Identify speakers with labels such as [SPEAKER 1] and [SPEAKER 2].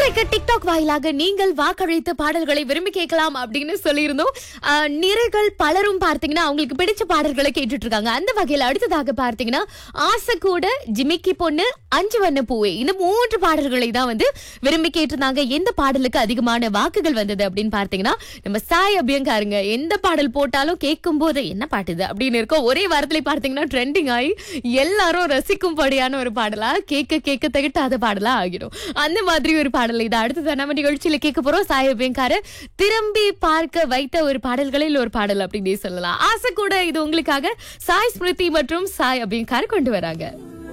[SPEAKER 1] இன்றைக்கு டிக்டாக் வாயிலாக நீங்கள் வாக்களித்த பாடல்களை விரும்பி கேட்கலாம் அப்படின்னு சொல்லியிருந்தோம் ஆஹ், நிறைகள் பலரும் பார்த்தீங்கன்னா அவங்களுக்கு பிடிச்ச பாடல்களை கேட்டுட்டு இருக்காங்க அந்த வகையில் அடுத்ததாக பார்த்தீங்கன்னா ஆசை கூட ஜிமிக்கி பொண்ணு அஞ்சு வண்ண பூவே இந்த மூன்று பாடல்களை தான் வந்து விரும்பி கேட்டிருந்தாங்க எந்த பாடலுக்கு அதிகமான வாக்குகள் வந்தது அப்படின்னு பார்த்தீங்கன்னா நம்ம சாய் அபியங்காருங்க எந்த பாடல் போட்டாலும் கேட்கும் போது என்ன பாட்டுது அப்படின்னு இருக்கும் ஒரே வாரத்துல பார்த்தீங்கன்னா ட்ரெண்டிங் ஆகி எல்லாரும் ரசிக்கும்படியான ஒரு பாடலா கேட்க கேட்க திகட்டாத பாடலா ஆகிடும் அந்த மாதிரி ஒரு பாடல் இது அடுத்தது நம்ம நிகழ்ச்சியில கேட்க போறோம் சாய் அபியங்கார திரும்பி பார்க்க வைத்த ஒரு பாடல்களில் ஒரு பாடல் அப்படின்னு சொல்லலாம் ஆசை கூட இது உங்களுக்காக சாய் ஸ்மிருதி மற்றும் சாய் அபியங்கார் கொண்டு வராங்க